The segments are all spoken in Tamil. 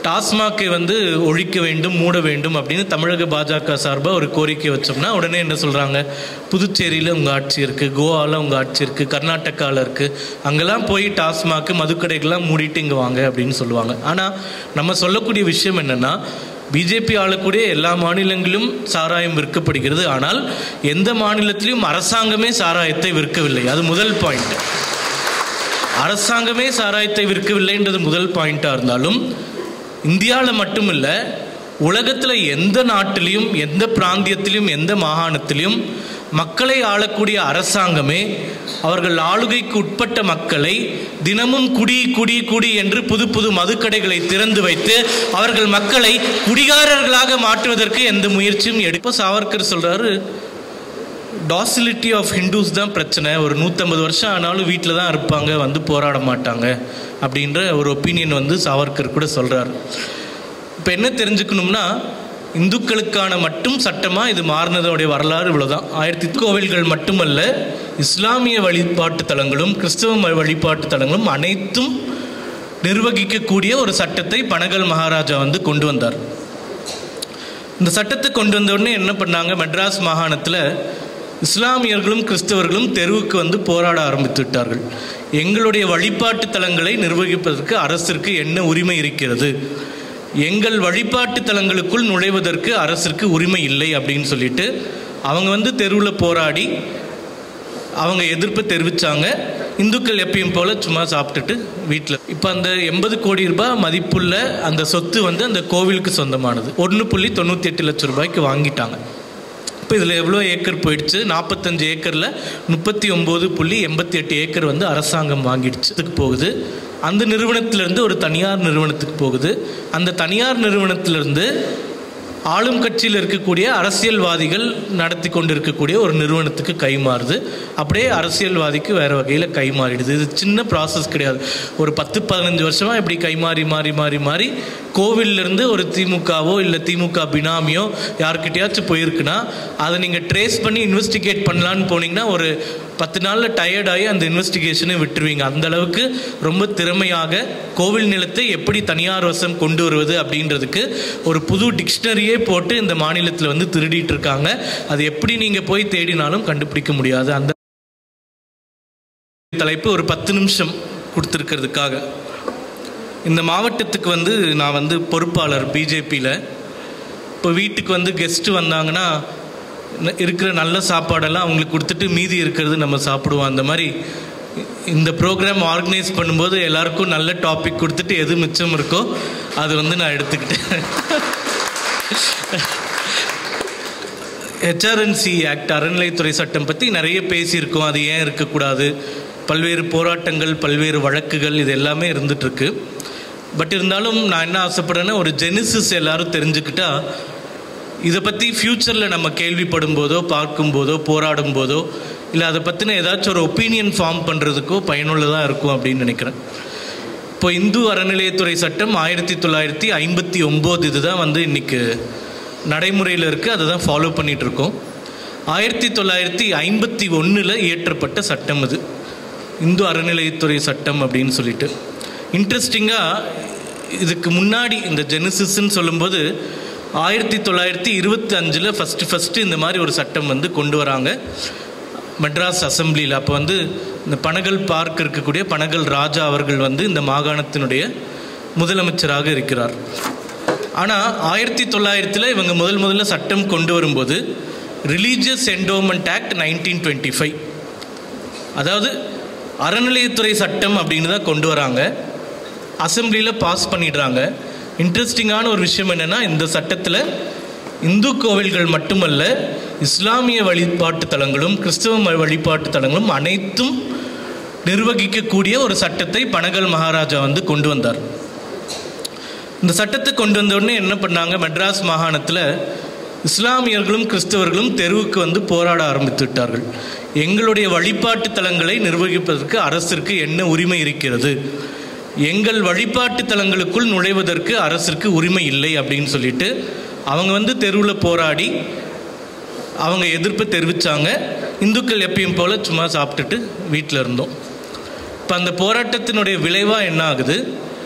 டாஸ்மாகை வந்து ஒழிக்க வேண்டும் மூட வேண்டும் அப்படின்னு தமிழக பாஜக சார்பாக ஒரு கோரிக்கை வச்சோம்னா உடனே என்ன சொல்கிறாங்க புதுச்சேரியில் உங்கள் ஆட்சி இருக்குது கோவாவில் உங்கள் ஆட்சி இருக்குது கர்நாடகாவில் இருக்குது அங்கெல்லாம் போய் டாஸ்மாக்கு மதுக்கடைகள்லாம் மூடிட்டு இங்கே வாங்க அப்படின்னு சொல்லுவாங்க ஆனால் நம்ம சொல்லக்கூடிய விஷயம் என்னென்னா பிஜேபி ஆளக்கூடிய எல்லா மாநிலங்களிலும் சாராயம் விற்கப்படுகிறது ஆனால் எந்த மாநிலத்திலும் அரசாங்கமே சாராயத்தை விற்கவில்லை அது முதல் பாயிண்ட் அரசாங்கமே சாராயத்தை விற்கவில்லைன்றது முதல் பாயிண்டாக இருந்தாலும் இந்தியாவில் மட்டுமில்ல உலகத்தில் எந்த நாட்டிலையும் எந்த பிராந்தியத்திலும் எந்த மாகாணத்திலும் மக்களை ஆளக்கூடிய அரசாங்கமே அவர்கள் ஆளுகைக்கு உட்பட்ட மக்களை தினமும் குடி குடி குடி என்று புது புது மதுக்கடைகளை திறந்து வைத்து அவர்கள் மக்களை குடிகாரர்களாக மாற்றுவதற்கு எந்த முயற்சியும் எடுப்ப சாவர்கர் சொல்றாரு டாசிலிட்டி ஆஃப் ஹிந்துஸ் தான் பிரச்சனை ஒரு நூற்றம்பது வருஷம் ஆனாலும் வீட்டில் தான் இருப்பாங்க வந்து போராட மாட்டாங்க அப்படின்ற ஒரு ஒப்பீனியன் வந்து சாவர்கர் கூட சொல்கிறார் இப்போ என்ன தெரிஞ்சுக்கணும்னா இந்துக்களுக்கான மட்டும் சட்டமாக இது மாறினதோடைய வரலாறு இவ்வளோதான் ஆயிரத்தி கோவில்கள் மட்டுமல்ல இஸ்லாமிய வழிபாட்டு தலங்களும் கிறிஸ்தவ வழிபாட்டு தலங்களும் அனைத்தும் நிர்வகிக்கக்கூடிய ஒரு சட்டத்தை பனகல் மகாராஜா வந்து கொண்டு வந்தார் இந்த சட்டத்தை கொண்டு வந்த உடனே என்ன பண்ணாங்க மெட்ராஸ் மாகாணத்தில் இஸ்லாமியர்களும் கிறிஸ்தவர்களும் தெருவுக்கு வந்து போராட ஆரம்பித்து விட்டார்கள் எங்களுடைய வழிபாட்டு தலங்களை நிர்வகிப்பதற்கு அரசிற்கு என்ன உரிமை இருக்கிறது எங்கள் வழிபாட்டு தலங்களுக்குள் நுழைவதற்கு அரசிற்கு உரிமை இல்லை அப்படின்னு சொல்லிட்டு அவங்க வந்து தெருவில் போராடி அவங்க எதிர்ப்பு தெரிவித்தாங்க இந்துக்கள் எப்பயும் போல் சும்மா சாப்பிட்டுட்டு வீட்டில் இப்போ அந்த எண்பது கோடி ரூபாய் மதிப்புள்ள அந்த சொத்து வந்து அந்த கோவிலுக்கு சொந்தமானது ஒன்று புள்ளி தொண்ணூற்றி எட்டு லட்சம் ரூபாய்க்கு வாங்கிட்டாங்க இப்போ இதில் எவ்வளோ ஏக்கர் போயிடுச்சு நாற்பத்தஞ்சு ஏக்கரில் முப்பத்தி ஒம்பது புள்ளி எண்பத்தி எட்டு ஏக்கர் வந்து அரசாங்கம் வாங்கிடுச்சு இதுக்கு போகுது அந்த நிறுவனத்திலிருந்து ஒரு தனியார் நிறுவனத்துக்கு போகுது அந்த தனியார் நிறுவனத்திலிருந்து ஆளும் கட்சியில் இருக்கக்கூடிய அரசியல்வாதிகள் நடத்தி கொண்டு இருக்கக்கூடிய ஒரு நிறுவனத்துக்கு கைமாறுது அப்படியே அரசியல்வாதிக்கு வேறு வகையில் கைமாறிடுது இது சின்ன ப்ராசஸ் கிடையாது ஒரு பத்து பதினஞ்சு வருஷமாக இப்படி கைமாறி மாறி மாறி மாறி கோவிலிருந்து ஒரு திமுகவோ இல்லை திமுக பினாமியோ யார்கிட்டயாச்சும் போயிருக்குன்னா அதை நீங்கள் ட்ரேஸ் பண்ணி இன்வெஸ்டிகேட் பண்ணலான்னு போனீங்கன்னா ஒரு பத்து நாளில் டயர்டாகி அந்த இன்வெஸ்டிகேஷனை விட்டுருவீங்க அந்த அளவுக்கு ரொம்ப திறமையாக கோவில் நிலத்தை எப்படி தனியார் வசம் கொண்டு வருவது அப்படின்றதுக்கு ஒரு புது டிக்ஷனரியே போட்டு இந்த மாநிலத்தில் வந்து திருடிட்டு இருக்காங்க அது எப்படி நீங்கள் போய் தேடினாலும் கண்டுபிடிக்க முடியாது அந்த தலைப்பு ஒரு பத்து நிமிஷம் கொடுத்துருக்கிறதுக்காக இந்த மாவட்டத்துக்கு வந்து நான் வந்து பொறுப்பாளர் பிஜேபியில் இப்போ வீட்டுக்கு வந்து கெஸ்ட்டு வந்தாங்கன்னா ந- இருக்கிற நல்ல சாப்பாடெல்லாம் அவங்களுக்கு கொடுத்துட்டு மீதி இருக்கிறது நம்ம சாப்பிடுவோம் அந்த மாதிரி இந்த ப்ரோக்ராம் ஆர்கனைஸ் பண்ணும்போது எல்லாருக்கும் நல்ல டாபிக் கொடுத்துட்டு எது மிச்சம் இருக்கோ அது வந்து நான் எடுத்துக்கிட்டேன் ஹெச்ஆர்என்சி ஆக்ட் அறநிலைத்துறை சட்டம் பற்றி நிறைய பேசியிருக்கோம் அது ஏன் இருக்கக்கூடாது பல்வேறு போராட்டங்கள் பல்வேறு வழக்குகள் இது எல்லாமே இருந்துகிட்ருக்கு பட் இருந்தாலும் நான் என்ன ஆசைப்படுறேன்னா ஒரு ஜெனிசிஸ் எல்லாரும் தெரிஞ்சுக்கிட்டா இதை பற்றி ஃப்யூச்சரில் நம்ம கேள்விப்படும் போதோ பார்க்கும்போதோ போராடும் போதோ இல்லை அதை பற்றின ஏதாச்சும் ஒரு ஒப்பீனியன் ஃபார்ம் பண்ணுறதுக்கோ பயனுள்ளதாக இருக்கும் அப்படின்னு நினைக்கிறேன் இப்போ இந்து அறநிலையத்துறை சட்டம் ஆயிரத்தி தொள்ளாயிரத்தி ஐம்பத்தி ஒம்பது இதுதான் வந்து இன்னைக்கு நடைமுறையில் இருக்குது அதை தான் ஃபாலோ பண்ணிட்டு இருக்கோம் ஆயிரத்தி தொள்ளாயிரத்தி ஐம்பத்தி ஒன்றில் இயற்றப்பட்ட சட்டம் இது இந்து அறநிலையத்துறை சட்டம் அப்படின்னு சொல்லிட்டு இன்ட்ரெஸ்டிங்காக இதுக்கு முன்னாடி இந்த ஜெனிசிஸ்ன்னு சொல்லும்போது ஆயிரத்தி தொள்ளாயிரத்தி இருபத்தி அஞ்சில் ஃபஸ்ட்டு ஃபஸ்ட்டு இந்த மாதிரி ஒரு சட்டம் வந்து கொண்டு வராங்க மெட்ராஸ் அசெம்பிளியில் அப்போ வந்து இந்த பனகல் பார்க் இருக்கக்கூடிய பனகல் ராஜா அவர்கள் வந்து இந்த மாகாணத்தினுடைய முதலமைச்சராக இருக்கிறார் ஆனால் ஆயிரத்தி தொள்ளாயிரத்தில் இவங்க முதல் முதல்ல சட்டம் கொண்டு வரும்போது religious endowment act nineteen twenty five அதாவது அறநிலையத்துறை சட்டம் அப்படின்னு தான் கொண்டு வராங்க அசெம்பிளியில் பாஸ் பண்ணிடுறாங்க இன்ட்ரெஸ்டிங்கான ஒரு விஷயம் என்னென்னா இந்த சட்டத்தில் இந்து கோவில்கள் மட்டுமல்ல இஸ்லாமிய வழிபாட்டு தலங்களும் கிறிஸ்தவ ம- வழிபாட்டு தலங்களும் அனைத்தும் நிர்வகிக்கக்கூடிய ஒரு சட்டத்தை பனகல் மகாராஜா வந்து கொண்டு வந்தார் இந்த சட்டத்தை கொண்டு வந்த உடனே என்ன பண்ணாங்க மெட்ராஸ் மாகாணத்தில் இஸ்லாமியர்களும் கிறிஸ்தவர்களும் தெருவுக்கு வந்து போராட ஆரம்பித்து விட்டார்கள் எங்களுடைய வழிபாட்டு தலங்களை நிர்வகிப்பதற்கு அரசிற்கு என்ன உரிமை இருக்கிறது எங்கள் வழிபாட்டு தலங்களுக்குள் நுழைவதற்கு அரசிற்கு உரிமை இல்லை அப்படின்னு சொல்லிட்டு அவங்க வந்து தெருவில் போராடி அவங்க எதிர்ப்பு தெரிவித்தாங்க இந்துக்கள் எப்பயும் போல் சும்மா சாப்பிட்டுட்டு வீட்டில் இருந்தோம் இப்போ அந்த போராட்டத்தினுடைய விளைவாக என்ன ஆகுது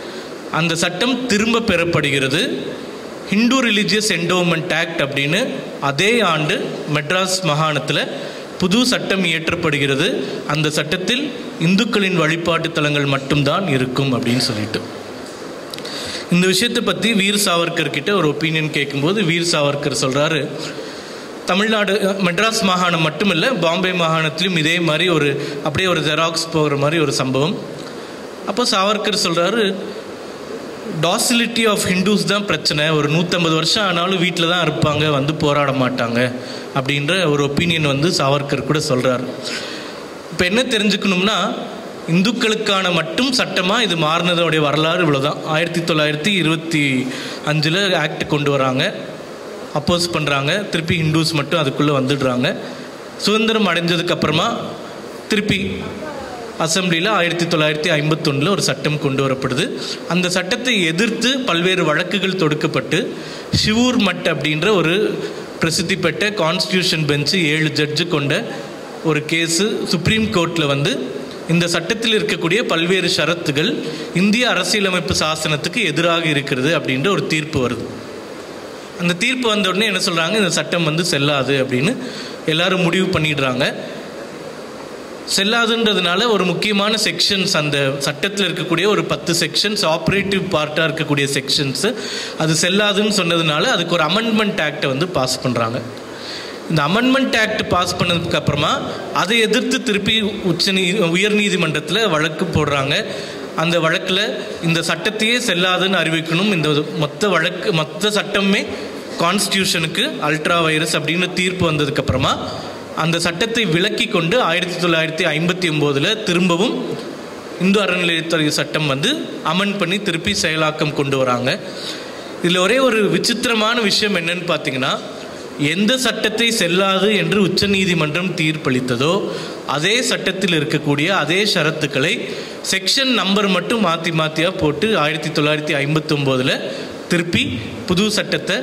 அந்த சட்டம் திரும்ப பெறப்படுகிறது ஹிந்து ரிலீஜியஸ் என்டோமெண்ட் ஆக்ட் அப்படின்னு அதே ஆண்டு மெட்ராஸ் மாகாணத்தில் புது சட்டம் இயற்றப்படுகிறது அந்த சட்டத்தில் இந்துக்களின் வழிபாட்டு தலங்கள் மட்டும்தான் இருக்கும் அப்படின்னு சொல்லிட்டு இந்த விஷயத்தை பற்றி வீர் சாவர்கர் கிட்ட ஒரு ஒப்பீனியன் கேட்கும்போது வீர் சாவர்கர் சொல்கிறாரு தமிழ்நாடு மெட்ராஸ் மாகாணம் மட்டுமில்லை பாம்பே மாகாணத்திலும் இதே மாதிரி ஒரு அப்படியே ஒரு ஜெராக்ஸ் போகிற மாதிரி ஒரு சம்பவம் அப்போ சாவர்கர் சொல்கிறாரு டாசிலிட்டி ஆஃப் ஹிந்துஸ் தான் பிரச்சனை ஒரு நூற்றம்பது வருஷம் ஆனாலும் வீட்டில் தான் இருப்பாங்க வந்து போராட மாட்டாங்க அப்படின்ற ஒரு ஒப்பீனியன் வந்து சாவர்கர் கூட சொல்கிறார் இப்போ என்ன தெரிஞ்சுக்கணும்னா இந்துக்களுக்கான மட்டும் சட்டமாக இது மாறினதோடைய வரலாறு இவ்வளோதான் ஆயிரத்தி தொள்ளாயிரத்தி இருபத்தி அஞ்சில் ஆக்ட் கொண்டு வராங்க அப்போஸ் பண்ணுறாங்க திருப்பி ஹிந்துஸ் மட்டும் அதுக்குள்ளே வந்துடுறாங்க சுதந்திரம் அடைஞ்சதுக்கப்புறமா திருப்பி அசம்பிளியில் ஆயிரத்தி தொள்ளாயிரத்தி ஐம்பத்தொன்னில் ஒரு சட்டம் கொண்டு வரப்படுது அந்த சட்டத்தை எதிர்த்து பல்வேறு வழக்குகள் தொடுக்கப்பட்டு ஷிவூர் மட் அப்படின்ற ஒரு பிரசித்தி பெற்ற கான்ஸ்டியூஷன் பெஞ்சு ஏழு ஜட்ஜு கொண்ட ஒரு கேஸு சுப்ரீம் கோர்ட்டில் வந்து இந்த சட்டத்தில் இருக்கக்கூடிய பல்வேறு ஷரத்துகள் இந்திய அரசியலமைப்பு சாசனத்துக்கு எதிராக இருக்கிறது அப்படின்ற ஒரு தீர்ப்பு வருது அந்த தீர்ப்பு வந்த உடனே என்ன சொல்கிறாங்க இந்த சட்டம் வந்து செல்லாது அப்படின்னு எல்லாரும் முடிவு பண்ணிடுறாங்க செல்லாதுன்றதுனால ஒரு முக்கியமான செக்ஷன்ஸ் அந்த சட்டத்தில் இருக்கக்கூடிய ஒரு பத்து செக்ஷன்ஸ் ஆப்ரேட்டிவ் பார்ட்டாக இருக்கக்கூடிய செக்ஷன்ஸு அது செல்லாதுன்னு சொன்னதுனால அதுக்கு ஒரு அமெண்ட்மெண்ட் ஆக்டை வந்து பாஸ் பண்ணுறாங்க இந்த அமெண்ட்மெண்ட் ஆக்ட் பாஸ் பண்ணதுக்கு அப்புறமா அதை எதிர்த்து திருப்பி உச்ச நீ உயர்நீதிமன்றத்தில் வழக்கு போடுறாங்க அந்த வழக்கில் இந்த சட்டத்தையே செல்லாதுன்னு அறிவிக்கணும் இந்த மொத்த வழக்கு மொத்த சட்டமே கான்ஸ்டியூஷனுக்கு அல்ட்ரா வைரஸ் அப்படின்னு தீர்ப்பு வந்ததுக்கப்புறமா அந்த சட்டத்தை விலக்கி கொண்டு ஆயிரத்தி தொள்ளாயிரத்தி ஐம்பத்தி ஒம்போதில் திரும்பவும் இந்து அறநிலையத்துறை சட்டம் வந்து அமன் பண்ணி திருப்பி செயலாக்கம் கொண்டு வராங்க இதில் ஒரே ஒரு விசித்திரமான விஷயம் என்னன்னு பார்த்தீங்கன்னா எந்த சட்டத்தை செல்லாது என்று உச்சநீதிமன்றம் தீர்ப்பளித்ததோ அதே சட்டத்தில் இருக்கக்கூடிய அதே ஷரத்துக்களை செக்ஷன் நம்பர் மட்டும் மாற்றி மாற்றியாக போட்டு ஆயிரத்தி தொள்ளாயிரத்தி ஐம்பத்தி ஒம்போதில் திருப்பி புது சட்டத்தை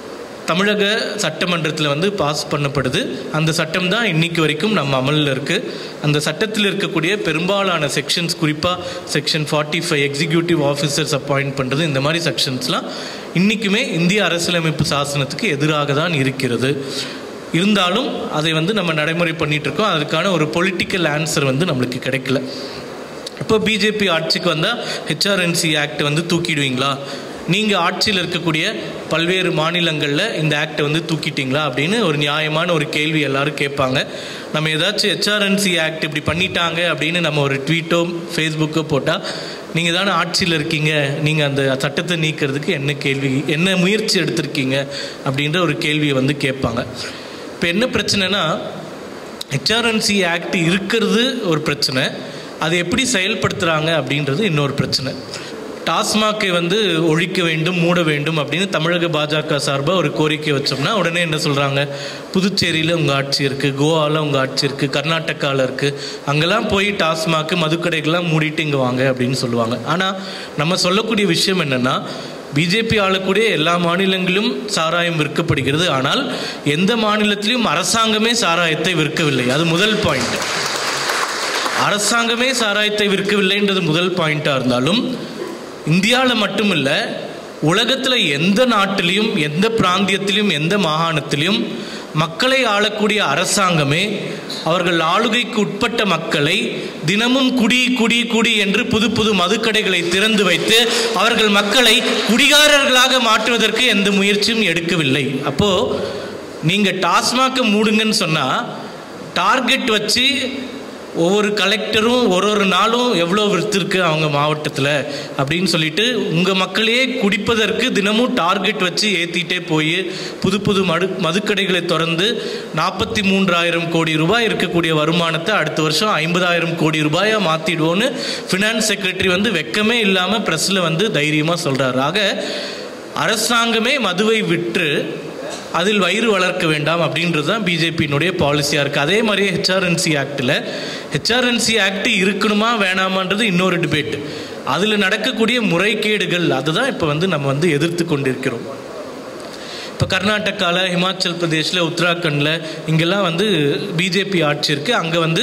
தமிழக சட்டமன்றத்தில் வந்து பாஸ் பண்ணப்படுது அந்த சட்டம் தான் இன்னைக்கு வரைக்கும் நம்ம அமலில் இருக்குது அந்த சட்டத்தில் இருக்கக்கூடிய பெரும்பாலான செக்ஷன்ஸ் குறிப்பாக section forty five executive officers appoint பண்ணுறது இந்த மாதிரி செக்ஷன்ஸ்லாம் இன்றைக்குமே இந்திய அரசியலமைப்பு சாசனத்துக்கு எதிராக தான் இருக்கிறது இருந்தாலும் அதை வந்து நம்ம நடைமுறை பண்ணிட்டு இருக்கோம் அதுக்கான ஒரு பொலிட்டிக்கல் ஆன்சர் வந்து நம்மளுக்கு கிடைக்கல இப்போ பிஜேபி ஆட்சிக்கு வந்தால் ஹெச்ஆர்என்சி ஆக்ட் வந்து தூக்கிடுவீங்களா நீங்கள் ஆட்சியில் இருக்கக்கூடிய பல்வேறு மாநிலங்களில் இந்த ஆக்டை வந்து தூக்கிட்டீங்களா அப்படின்னு ஒரு நியாயமான ஒரு கேள்வி எல்லாரும் கேட்பாங்க நம்ம ஏதாச்சும் ஹெச்ஆர்என்சி ஆக்ட் இப்படி பண்ணிட்டாங்க அப்படின்னு நம்ம ஒரு ட்வீட்டோ ஃபேஸ்புக்கோ போட்டால் நீங்கள் தானே ஆட்சியில் இருக்கீங்க நீங்கள் அந்த சட்டத்தை நீக்கிறதுக்கு என்ன கேள்வி என்ன முயற்சி எடுத்திருக்கீங்க அப்படின்ற ஒரு கேள்வியை வந்து கேட்பாங்க இப்போ என்ன பிரச்சனைனா ஹெச்ஆர்என்சி ஆக்ட் இருக்கிறது ஒரு பிரச்சனை அதை எப்படி செயல்படுத்துகிறாங்க அப்படின்றது இன்னொரு பிரச்சனை டாஸ்மாகை வந்து ஒழிக்க வேண்டும் மூட வேண்டும் அப்படின்னு தமிழக பாஜக சார்பாக ஒரு கோரிக்கை வச்சோம்னா உடனே என்ன சொல்கிறாங்க புதுச்சேரியில் உங்கள் ஆட்சி இருக்குது கோவாவில் உங்கள் ஆட்சி இருக்குது கர்நாடகாவில் இருக்குது அங்கெல்லாம் போய் டாஸ்மாக்கு மதுக்கடைகள்லாம் மூடிட்டு இங்கே வாங்க அப்படின்னு சொல்லுவாங்க ஆனால் நம்ம சொல்லக்கூடிய விஷயம் என்னென்னா பிஜேபி ஆளக்கூடிய எல்லா மாநிலங்களிலும் சாராயம் விற்கப்படுகிறது ஆனால் எந்த மாநிலத்திலும் அரசாங்கமே சாராயத்தை விற்கவில்லை அது முதல் பாயிண்ட் அரசாங்கமே சாராயத்தை விற்கவில்லைன்றது முதல் பாயிண்டாக இருந்தாலும் இந்தியாவில் மட்டுமில்ல உலகத்தில் எந்த நாட்டிலையும் எந்த பிராந்தியத்திலும் எந்த மாகாணத்திலும் மக்களை ஆளக்கூடிய அரசாங்கமே அவர்கள் ஆளுகைக்கு உட்பட்ட மக்களை தினமும் குடி குடி குடி என்று புது புது மதுக்கடைகளை திறந்து வைத்து அவர்கள் மக்களை குடிகாரர்களாக மாற்றுவதற்கு எந்த முயற்சியும் எடுக்கவில்லை அப்போ நீங்க டாஸ்மாகை மூடுங்கன்னு சொன்னா டார்கெட் வச்சு ஒவ்வொரு கலெக்டரும் ஒரு ஒரு நாளும் எவ்வளோ விற்றுருக்கு அவங்க மாவட்டத்தில் அப்படின்னு சொல்லிட்டு உங்கள் மக்களையே குடிப்பதற்கு தினமும் டார்கெட் வச்சு ஏற்றிட்டே போய் புது புது மடு மதுக்கடைகளை திறந்து நாற்பத்தி மூன்றாயிரம் கோடி ரூபாய் இருக்கக்கூடிய வருமானத்தை அடுத்த வருஷம் ஐம்பதாயிரம் கோடி ரூபாயாக மாற்றிடுவோன்னு ஃபினான்ஸ் செக்ரட்டரி வந்து வெக்கமே இல்லாமல் ப்ரெஸ்ஸில் வந்து தைரியமாக சொல்கிறார் ஆக அரசாங்கமே மதுவை விற்று அதில் வயிறு வளர்க்க வேண்டாம் அப்படின்றது தான் பிஜேபியினுடைய பாலிசியாக இருக்குது அதே மாதிரியே ஹெச்ஆர்என்சி ஆக்டில் ஹெச்ஆர்என்சி ஆக்ட் இருக்கணுமா வேணாமான்றது இன்னொரு டிபேட் அதில் நடக்கக்கூடிய முறைகேடுகள் அதுதான் இப்போ வந்து நம்ம வந்து எதிர்த்து கொண்டிருக்கிறோம் இப்போ கர்நாடகாவில் ஹிமாச்சல் பிரதேஷில் உத்தராகண்டில் இங்கெல்லாம் வந்து பிஜேபி ஆட்சி இருக்குது அங்கே வந்து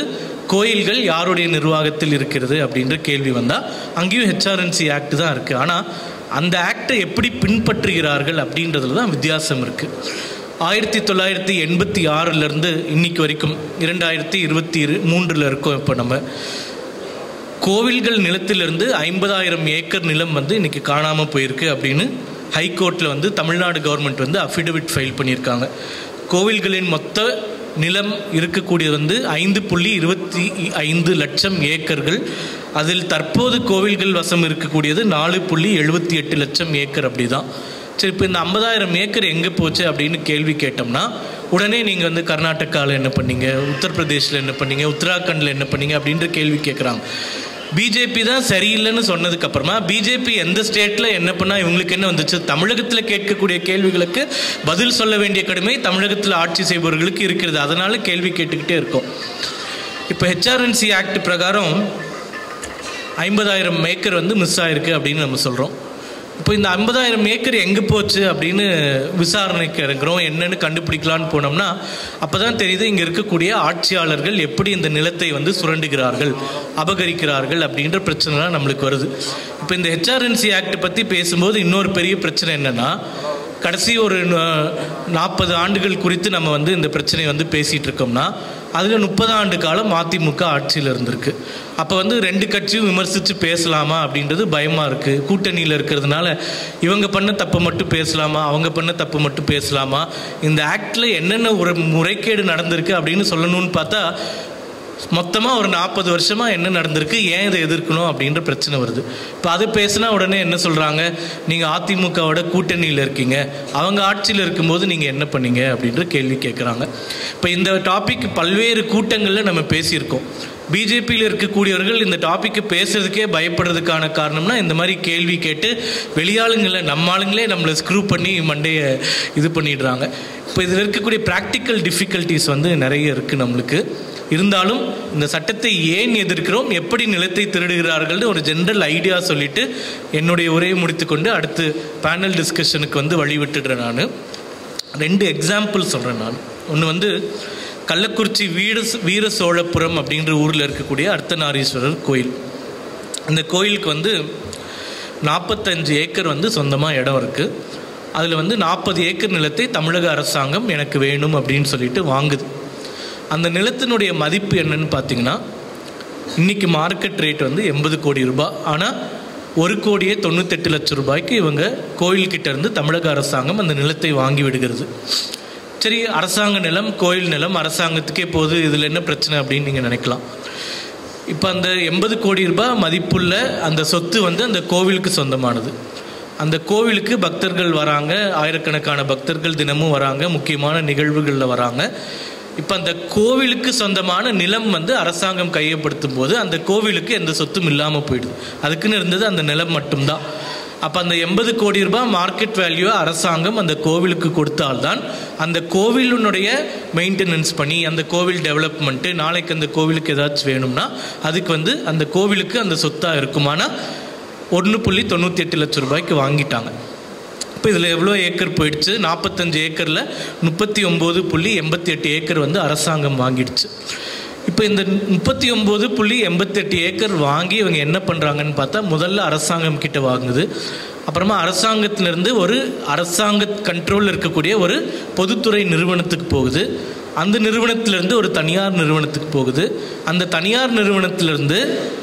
கோயில்கள் யாருடைய நிர்வாகத்தில் இருக்கிறது அப்படின்ற கேள்வி வந்தால் அங்கேயும் ஹெச்ஆர்என்சி ஆக்ட் தான் இருக்குது ஆனால் அந்த ஆக்டை எப்படி பின்பற்றுகிறார்கள் அப்படின்றதுல தான் வித்தியாசம் இருக்குது ஆயிரத்தி தொள்ளாயிரத்தி எண்பத்தி ஆறிலிருந்து இன்னைக்கு வரைக்கும் இரண்டாயிரத்தி இருபத்தி இரு மூன்றில் இருக்கோம் இப்போ நம்ம கோவில்கள் நிலத்திலிருந்து ஐம்பதாயிரம் ஏக்கர் நிலம் வந்து இன்னைக்கு காணாமல் போயிருக்கு அப்படின்னு ஹைகோர்ட்டில் வந்து தமிழ்நாடு கவர்மெண்ட் வந்து அஃபிடவிட் ஃபைல் பண்ணியிருக்காங்க கோவில்களின் மொத்த நிலம் இருக்கக்கூடியது வந்து ஐந்து புள்ளி இருபத்தி ஐந்து லட்சம் ஏக்கர்கள் அதில் தற்போது கோவில்கள் வசம் இருக்கக்கூடியது நாலு புள்ளி எழுபத்தி எட்டு லட்சம் ஏக்கர் அப்படி தான் சரி இப்போ இந்த ஐம்பதாயிரம் ஏக்கர் எங்கே போச்சு அப்படின்னு கேள்வி கேட்டோம்னா உடனே நீங்கள் வந்து கர்நாடகாவில் என்ன பண்ணீங்க உத்தரப்பிரதேசில் என்ன பண்ணீங்க உத்தராகண்டில் என்ன பண்ணீங்க அப்படின்ற கேள்வி கேட்குறாங்க பிஜேபி தான் சரியில்லைன்னு சொன்னதுக்கு அப்புறமா பிஜேபி எந்த ஸ்டேட்டில் என்ன பண்ணால் இவங்களுக்கு என்ன வந்துச்சு தமிழகத்தில் கேட்கக்கூடிய கேள்விகளுக்கு பதில் சொல்ல வேண்டிய கடமை தமிழகத்தில் ஆட்சி செய்பவர்களுக்கு இருக்கிறது அதனால கேள்வி கேட்டுக்கிட்டே இருக்கோம் இப்போ ஹெச்ஆர்என்சி ஆக்ட் பிரகாரம் ஐம்பதாயிரம் ஏக்கர் வந்து மிஸ் ஆயிருக்கு அப்படின்னு நம்ம சொல்கிறோம் இப்போ இந்த ஐம்பதாயிரம் ஏக்கர் எங்கே போச்சு அப்படின்னு விசாரணைக்கு இறங்குறோம் என்னன்னு கண்டுபிடிக்கலான்னு போனோம்னா அப்போ தான் தெரியுது இங்கே இருக்கக்கூடிய ஆட்சியாளர்கள் எப்படி இந்த நிலத்தை வந்து சுரண்டுகிறார்கள் அபகரிக்கிறார்கள் அப்படின்ற பிரச்சனைலாம் நம்மளுக்கு வருது இப்போ இந்த ஹெச்ஆர்என்சி ஆக்ட் பற்றி பேசும்போது இன்னொரு பெரிய பிரச்சனை என்னென்னா கடைசி ஒரு நாற்பது ஆண்டுகள் குறித்து நம்ம வந்து இந்த பிரச்சனையை வந்து பேசிகிட்டு இருக்கோம்னா அதில் முப்பது ஆண்டு காலம் அதிமுக ஆட்சியில் இருந்திருக்கு அப்போ வந்து ரெண்டு கட்சியும் விமர்சித்து பேசலாமா அப்படின்றது பயமாக இருக்குது கூட்டணியில் இருக்கிறதுனால இவங்க பண்ண தப்பை மட்டும் பேசலாமா அவங்க பண்ண தப்பு மட்டும் பேசலாமா இந்த ஆக்டில் என்னென்ன ஒரு முறைகேடு நடந்திருக்கு அப்படின்னு சொல்லணும்னு பார்த்தா மொத்தமாக ஒரு நாற்பது வருஷமாக என்ன நடந்திருக்கு ஏன் இதை எதிர்க்கணும் அப்படின்ற பிரச்சனை வருது இப்போ அது பேசினா உடனே என்ன சொல்கிறாங்க நீங்கள் அதிமுகவோட கூட்டணியில் இருக்கீங்க அவங்க ஆட்சியில் இருக்கும்போது நீங்கள் என்ன பண்ணீங்க அப்படின்ற கேள்வி கேட்குறாங்க இப்போ இந்த டாபிக் பல்வேறு கூட்டங்களில் நம்ம பேசியிருக்கோம் பிஜேபியில் இருக்கக்கூடியவர்கள் இந்த டாப்பிக்கு பேசுறதுக்கே பயப்படுறதுக்கான காரணம்னா இந்த மாதிரி கேள்வி கேட்டு வெளியாளுங்களை நம்ம ஆளுங்களே நம்மளை ஸ்க்ரூ பண்ணி மண்டையை இது பண்ணிடுறாங்க இப்போ இதில் இருக்கக்கூடிய ப்ராக்டிக்கல் டிஃபிகல்ட்டிஸ் வந்து நிறைய இருக்குது நம்மளுக்கு இருந்தாலும் இந்த சட்டத்தை ஏன் எதிர்க்கிறோம் எப்படி நிலத்தை திருடுகிறார்கள்னு ஒரு ஜென்ரல் ஐடியா சொல்லிட்டு என்னுடைய உரையை முடித்துக்கொண்டு அடுத்து பேனல் டிஸ்கஷனுக்கு வந்து வழி விட்டுடுறேன் நான் ரெண்டு எக்ஸாம்பிள் சொல்கிறேன் நான் ஒன்று வந்து கள்ளக்குறிச்சி வீர வீர சோழபுரம் அப்படின்ற ஊரில் இருக்கக்கூடிய அர்த்தநாரீஸ்வரர் கோயில் அந்த கோயிலுக்கு வந்து நாற்பத்தஞ்சு ஏக்கர் வந்து சொந்தமாக இடம் இருக்குது அதில் வந்து நாற்பது ஏக்கர் நிலத்தை தமிழக அரசாங்கம் எனக்கு வேணும் அப்படின்னு சொல்லிட்டு வாங்குது அந்த நிலத்தினுடைய மதிப்பு என்னன்னு பார்த்தீங்கன்னா இன்னைக்கு மார்க்கெட் ரேட் வந்து எண்பது கோடி ரூபாய் ஆனால் ஒரு கோடியே தொண்ணூத்தெட்டு லட்சம் ரூபாய்க்கு இவங்க கோயில்கிட்ட இருந்து தமிழக அரசாங்கம் அந்த நிலத்தை வாங்கி விடுகிறது சரி அரசாங்க நிலம் கோயில் நிலம் அரசாங்கத்துக்கே போகுது இதில் என்ன பிரச்சனை அப்படின்னு நீங்கள் நினைக்கலாம் இப்போ அந்த எண்பது கோடி ரூபாய் மதிப்புள்ள அந்த சொத்து வந்து அந்த கோவிலுக்கு சொந்தமானது அந்த கோவிலுக்கு பக்தர்கள் வராங்க ஆயிரக்கணக்கான பக்தர்கள் தினமும் வராங்க முக்கியமான நிகழ்வுகளில் வராங்க இப்போ அந்த கோவிலுக்கு சொந்தமான நிலம் வந்து அரசாங்கம் கையப்படுத்தும் போது அந்த கோவிலுக்கு எந்த சொத்தும் இல்லாமல் போயிடுது அதுக்குன்னு இருந்தது அந்த நிலம் மட்டும்தான் அப்போ அந்த எண்பது கோடி ரூபாய் மார்க்கெட் வேல்யூவை அரசாங்கம் அந்த கோவிலுக்கு கொடுத்தால்தான் அந்த கோவிலினுடைய மெயின்டெனன்ஸ் பண்ணி அந்த கோவில் டெவலப்மெண்ட்டு நாளைக்கு அந்த கோவிலுக்கு ஏதாச்சும் வேணும்னா அதுக்கு வந்து அந்த கோவிலுக்கு அந்த சொத்தாக இருக்குமானா ஒன்று புள்ளி தொண்ணூற்றி எட்டு லட்சம் ரூபாய்க்கு வாங்கிட்டாங்க இப்போ இதில் எவ்வளோ ஏக்கர் போயிடுச்சு நாற்பத்தஞ்சு ஏக்கரில் முப்பத்தி ஒம்பது புள்ளி எண்பத்தி எட்டு ஏக்கர் வந்து அரசாங்கம் வாங்கிடுச்சு இப்போ இந்த முப்பத்தி ஒம்பது புள்ளி எண்பத்தெட்டு ஏக்கர் வாங்கி இவங்க என்ன பண்ணுறாங்கன்னு பார்த்தா முதல்ல அரசாங்கம் கிட்ட வாங்குது அப்புறமா அரசாங்கத்திலிருந்து ஒரு அரசாங்க கண்ட்ரோலில் இருக்கக்கூடிய ஒரு பொதுத்துறை நிறுவனத்துக்கு போகுது அந்த நிறுவனத்திலிருந்து ஒரு தனியார் நிறுவனத்துக்கு போகுது அந்த தனியார் நிறுவனத்திலிருந்து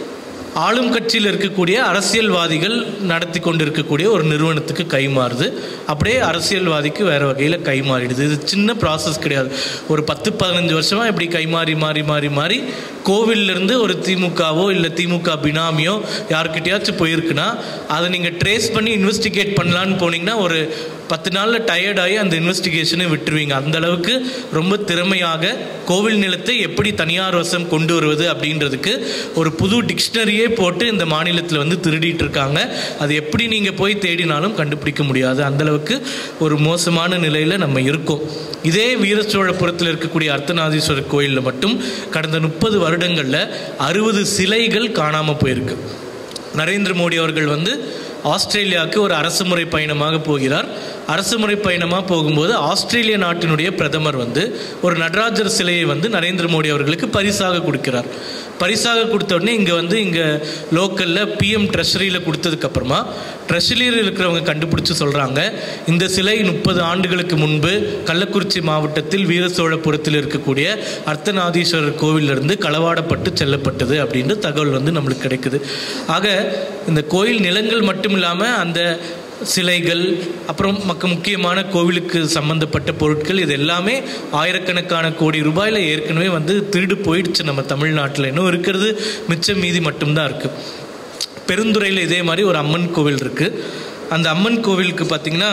ஆளும் கட்சியில் இருக்கக்கூடிய அரசியல்வாதிகள் நடத்தி கொண்டு இருக்கக்கூடிய ஒரு நிறுவனத்துக்கு கைமாறுது அப்படியே அரசியல்வாதிக்கு வேறு வகையில் கைமாறிடுது இது சின்ன ப்ராசஸ் கிடையாது ஒரு பத்து பதினஞ்சு வருஷமாக இப்படி கைமாறி மாறி மாறி மாறி கோவிலிருந்து ஒரு திமுகவோ இல்லை திமுக பினாமியோ யாருக்கிட்டையாச்சும் போயிருக்குன்னா அதை நீங்கள் ட்ரேஸ் பண்ணி இன்வெஸ்டிகேட் பண்ணலான்னு போனீங்கன்னா ஒரு பத்து நாளில் டயர்டாகி அந்த இன்வெஸ்டிகேஷனை விட்டுருவீங்க அந்த அளவுக்கு ரொம்ப திறமையாக கோவில் நிலத்தை எப்படி தனியார் வசம் கொண்டு வருவது அப்படின்றதுக்கு ஒரு புது டிக்ஷனரியே போட்டு இந்த மாநிலத்தில் வந்து திருடிட்டு இருக்காங்க அது எப்படி நீங்கள் போய் தேடினாலும் கண்டுபிடிக்க முடியாது அந்த அளவுக்கு ஒரு மோசமான நிலையில் நம்ம இருக்கோம் இதே வீரசோழபுரத்தில் இருக்கக்கூடிய அர்த்தநாதீஸ்வரர் கோயிலில் மட்டும் கடந்த முப்பது வருடங்களில் அறுபது சிலைகள் காணாமல் போயிருக்கு நரேந்திர மோடி அவர்கள் வந்து ஆஸ்திரேலியாவுக்கு ஒரு அரசுமுறை பயணமாக போகிறார் அரசுமுறை பயணமாக போகும்போது ஆஸ்திரேலிய நாட்டினுடைய பிரதமர் வந்து ஒரு நடராஜர் சிலையை வந்து நரேந்திர மோடி அவர்களுக்கு பரிசாக கொடுக்கிறார் பரிசாக கொடுத்த உடனே இங்கே வந்து இங்கே லோக்கலில் பிஎம் ட்ரெஷரியில் கொடுத்ததுக்கப்புறமா ட்ரெஷரியில் இருக்கிறவங்க கண்டுபிடிச்சு சொல்கிறாங்க இந்த சிலை முப்பது ஆண்டுகளுக்கு முன்பு கள்ளக்குறிச்சி மாவட்டத்தில் வீரசோழபுரத்தில் இருக்கக்கூடிய அர்த்தநாதீஸ்வரர் கோவிலிருந்து களவாடப்பட்டு செல்லப்பட்டது அப்படின்ற தகவல் வந்து நம்மளுக்கு கிடைக்குது ஆக இந்த கோயில் நிலங்கள் மட்டும் இல்லாமல் அந்த சிலைகள் அப்புறம் மக்க முக்கியமான கோவிலுக்கு சம்பந்தப்பட்ட பொருட்கள் இது எல்லாமே ஆயிரக்கணக்கான கோடி ரூபாயில் ஏற்கனவே வந்து திருடு போயிடுச்சு நம்ம தமிழ்நாட்டில் இன்னும் இருக்கிறது மிச்சம் மீதி மட்டும்தான் இருக்குது பெருந்துறையில் இதே மாதிரி ஒரு அம்மன் கோவில் இருக்குது அந்த அம்மன் கோவிலுக்கு பார்த்திங்கன்னா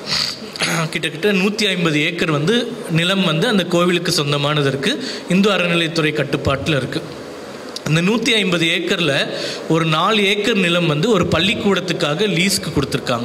கிட்டத்தட்ட நூற்றி ஐம்பது ஏக்கர் வந்து நிலம் வந்து அந்த கோவிலுக்கு சொந்தமானது இருக்குது இந்து அறநிலைத்துறை கட்டுப்பாட்டில் இருக்குது அந்த நூற்றி ஐம்பது ஏக்கரில் ஒரு நாலு ஏக்கர் நிலம் வந்து ஒரு பள்ளிக்கூடத்துக்காக லீஸ்க்கு கொடுத்துருக்காங்க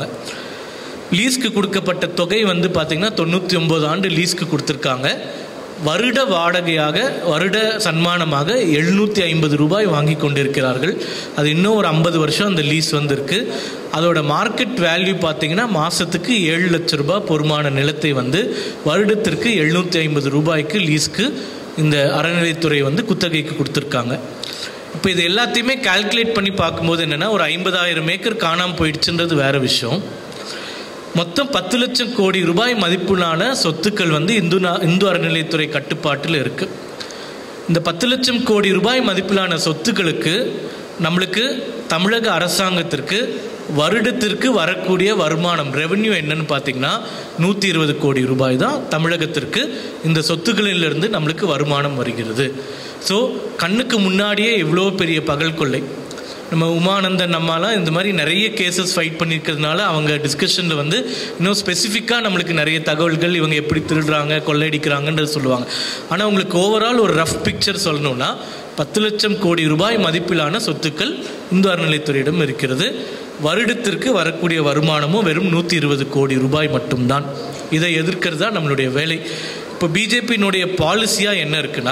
லீஸ்க்கு கொடுக்கப்பட்ட தொகை வந்து பார்த்திங்கன்னா தொண்ணூற்றி ஒம்பது ஆண்டு லீஸ்க்கு கொடுத்துருக்காங்க வருட வாடகையாக வருட சன்மானமாக எழுநூற்றி ஐம்பது ரூபாய் வாங்கி கொண்டிருக்கிறார்கள் அது இன்னும் ஒரு ஐம்பது வருஷம் அந்த லீஸ் வந்திருக்கு அதோட மார்க்கெட் வேல்யூ பார்த்தீங்கன்னா மாதத்துக்கு ஏழு லட்ச ரூபாய் பொறுமான நிலத்தை வந்து வருடத்திற்கு எழுநூற்றி ஐம்பது ரூபாய்க்கு லீஸ்க்கு இந்த அறநிலைத்துறை வந்து குத்தகைக்கு கொடுத்துருக்காங்க இப்போ இது எல்லாத்தையுமே கால்குலேட் பண்ணி பார்க்கும்போது என்னென்னா ஒரு ஐம்பதாயிரம் ஏக்கர் காணாமல் போயிடுச்சுன்றது வேற விஷயம் மொத்தம் பத்து லட்சம் கோடி ரூபாய் மதிப்பிலான சொத்துக்கள் வந்து இந்து நா- இந்து அறநிலையத்துறை கட்டுப்பாட்டில் இருக்கு இந்த பத்து லட்சம் கோடி ரூபாய் மதிப்பிலான சொத்துக்களுக்கு நம்மளுக்கு தமிழக அரசாங்கத்திற்கு வருடத்திற்கு வரக்கூடிய வருமானம் ரெவென்யூ என்னன்னு பார்த்தீங்கன்னா நூற்றி இருபது கோடி ரூபாய் தான் தமிழகத்திற்கு இந்த சொத்துக்களிலிருந்து நம்மளுக்கு வருமானம் வருகிறது ஸோ கண்ணுக்கு முன்னாடியே இவ்வளோ பெரிய பகல் கொள்ளை நம்ம உமானந்தன் நம்மாலாம் இந்த மாதிரி நிறைய கேசஸ் ஃபைட் பண்ணியிருக்கிறதுனால அவங்க டிஸ்கஷனில் வந்து இன்னும் ஸ்பெசிஃபிக்காக நம்மளுக்கு நிறைய தகவல்கள் இவங்க எப்படி திருடுறாங்க கொள்ளையடிக்கிறாங்கன்றது சொல்லுவாங்க ஆனால் உங்களுக்கு ஓவரால் ஒரு ரஃப் பிக்சர் சொல்லணும்னா பத்து லட்சம் கோடி ரூபாய் மதிப்பிலான சொத்துக்கள் இந்து அறநிலைத்துறையிடம் இருக்கிறது வருடத்திற்கு வரக்கூடிய வருமானமும் வெறும் நூற்றி இருபது கோடி ரூபாய் மட்டும்தான் இதை எதிர்க்கிறது தான் நம்மளுடைய வேலை இப்போ பிஜேபியினுடைய பாலிசியாக என்ன இருக்குன்னா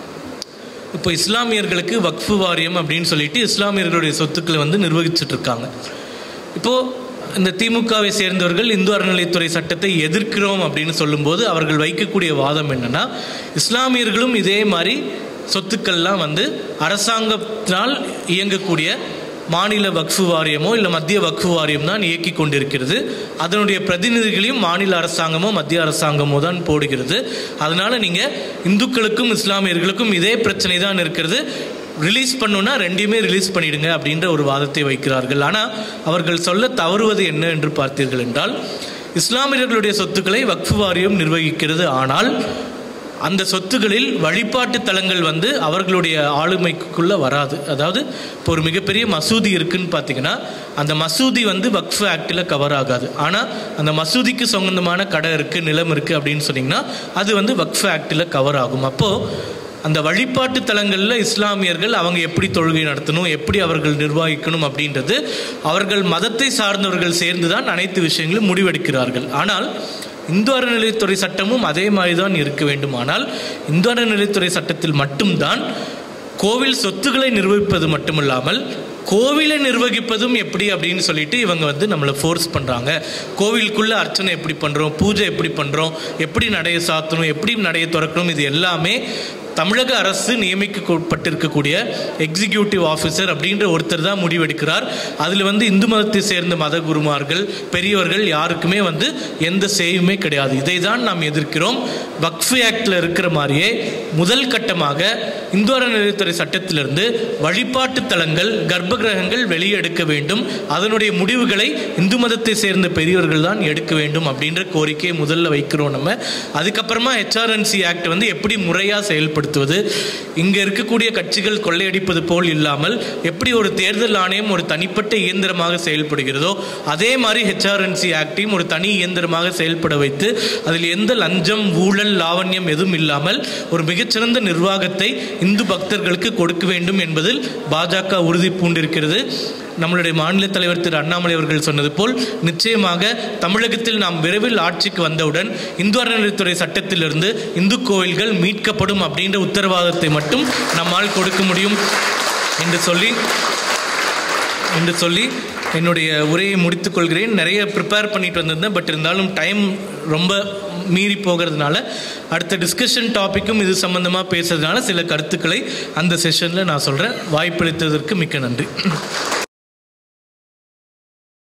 இப்போ இஸ்லாமியர்களுக்கு வக்ஃபு வாரியம் அப்படின்னு சொல்லிட்டு இஸ்லாமியர்களுடைய சொத்துக்களை வந்து நிர்வகிச்சுட்டு இருக்காங்க இப்போ இந்த திமுகவை சேர்ந்தவர்கள் இந்து அறநிலைத்துறை சட்டத்தை எதிர்க்கிறோம் அப்படின்னு சொல்லும்போது அவர்கள் வைக்கக்கூடிய வாதம் என்னன்னா இஸ்லாமியர்களும் இதே மாதிரி சொத்துக்கள்லாம் வந்து அரசாங்கத்தினால் இயங்கக்கூடிய மாநில வக்ஃபு வாரியமோ இல்லை மத்திய வக்ஃபு வாரியம் தான் இயக்கி கொண்டிருக்கிறது அதனுடைய பிரதிநிதிகளையும் மாநில அரசாங்கமோ மத்திய அரசாங்கமோ தான் போடுகிறது அதனால நீங்க இந்துக்களுக்கும் இஸ்லாமியர்களுக்கும் இதே பிரச்சனை தான் இருக்கிறது ரிலீஸ் பண்ணுன்னா ரெண்டையுமே ரிலீஸ் பண்ணிடுங்க அப்படின்ற ஒரு வாதத்தை வைக்கிறார்கள் ஆனால் அவர்கள் சொல்ல தவறுவது என்ன என்று பார்த்தீர்கள் என்றால் இஸ்லாமியர்களுடைய சொத்துக்களை வக்ஃபு வாரியம் நிர்வகிக்கிறது ஆனால் அந்த சொத்துகளில் வழிபாட்டு தலங்கள் வந்து அவர்களுடைய ஆளுமைக்குள்ள வராது அதாவது இப்போ ஒரு மிகப்பெரிய மசூதி இருக்குன்னு பார்த்தீங்கன்னா அந்த மசூதி வந்து வக்ஃப் ஆக்டில் கவர் ஆகாது ஆனால் அந்த மசூதிக்கு சொந்தமான கடை இருக்குது நிலம் இருக்குது அப்படின்னு சொன்னீங்கன்னா அது வந்து வக்ஃப் ஆக்டில் கவர் ஆகும் அப்போது அந்த வழிபாட்டு தலங்களில் இஸ்லாமியர்கள் அவங்க எப்படி தொழுகை நடத்தணும் எப்படி அவர்கள் நிர்வகிக்கணும் அப்படின்றது அவர்கள் மதத்தை சார்ந்தவர்கள் சேர்ந்து தான் அனைத்து விஷயங்களும் முடிவெடுக்கிறார்கள் ஆனால் இந்து அறநிலைத்துறை சட்டமும் அதே மாதிரி தான் இருக்க வேண்டுமானால் இந்து அறநிலைத்துறை சட்டத்தில் மட்டும்தான் கோவில் சொத்துக்களை நிர்வகிப்பது மட்டுமில்லாமல் கோவிலை நிர்வகிப்பதும் எப்படி அப்படின்னு சொல்லிட்டு இவங்க வந்து நம்மளை ஃபோர்ஸ் பண்ணுறாங்க கோவிலுக்குள்ள அர்ச்சனை எப்படி பண்ணுறோம் பூஜை எப்படி பண்ணுறோம் எப்படி நடைய சாத்தணும் எப்படி நடைய திறக்கணும் இது எல்லாமே தமிழக அரசு நியமிக்கப்பட்டிருக்கக்கூடிய எக்ஸிக்யூட்டிவ் ஆஃபீஸர் அப்படின்ற ஒருத்தர் தான் முடிவெடுக்கிறார் அதில் வந்து இந்து மதத்தை சேர்ந்த மத குருமார்கள் பெரியவர்கள் யாருக்குமே வந்து எந்த சேயுமே கிடையாது இதை தான் நாம் எதிர்க்கிறோம் வக்ஃபு ஆக்டில் இருக்கிற மாதிரியே முதல் கட்டமாக இந்து அறநிலையத்துறை சட்டத்திலிருந்து வழிபாட்டு தலங்கள் கர்ப்ப கிரகங்கள் வெளியே எடுக்க வேண்டும் அதனுடைய முடிவுகளை இந்து மதத்தை சேர்ந்த பெரியவர்கள் தான் எடுக்க வேண்டும் அப்படின்ற கோரிக்கையை முதல்ல வைக்கிறோம் நம்ம அதுக்கப்புறமா ஹெச்ஆர்என்சி ஆக்ட் வந்து எப்படி முறையாக செயல்படுத்துவது இங்கே இருக்கக்கூடிய கட்சிகள் கொள்ளையடிப்பது போல் இல்லாமல் எப்படி ஒரு தேர்தல் ஆணையம் ஒரு தனிப்பட்ட இயந்திரமாக செயல்படுகிறதோ அதே மாதிரி ஹெச்ஆர்என்சி ஆக்டையும் ஒரு தனி இயந்திரமாக செயல்பட வைத்து அதில் எந்த லஞ்சம் ஊழல் லாவண்யம் எதுவும் இல்லாமல் ஒரு மிகச்சிறந்த நிர்வாகத்தை இந்து பக்தர்களுக்கு கொடுக்க வேண்டும் என்பதில் பாஜக உறுதி பூண்டிருக்கிறது நம்மளுடைய மாநில தலைவர் திரு அண்ணாமலை அவர்கள் சொன்னது போல் நிச்சயமாக தமிழகத்தில் நாம் விரைவில் ஆட்சிக்கு வந்தவுடன் இந்து அறநிலைத்துறை சட்டத்திலிருந்து இந்து கோயில்கள் மீட்கப்படும் அப்படின்ற உத்தரவாதத்தை மட்டும் நம்மால் கொடுக்க முடியும் என்று சொல்லி என்று சொல்லி என்னுடைய உரையை முடித்துக்கொள்கிறேன் நிறைய ப்ரிப்பேர் பண்ணிட்டு வந்திருந்தேன் பட் இருந்தாலும் டைம் ரொம்ப மீறி போகிறதுனால அடுத்த டிஸ்கஷன் டாப்பிக்கும் இது சம்மந்தமாக பேசுறதுனால சில கருத்துக்களை அந்த செஷனில் நான் சொல்கிறேன் வாய்ப்பளித்ததற்கு மிக்க நன்றி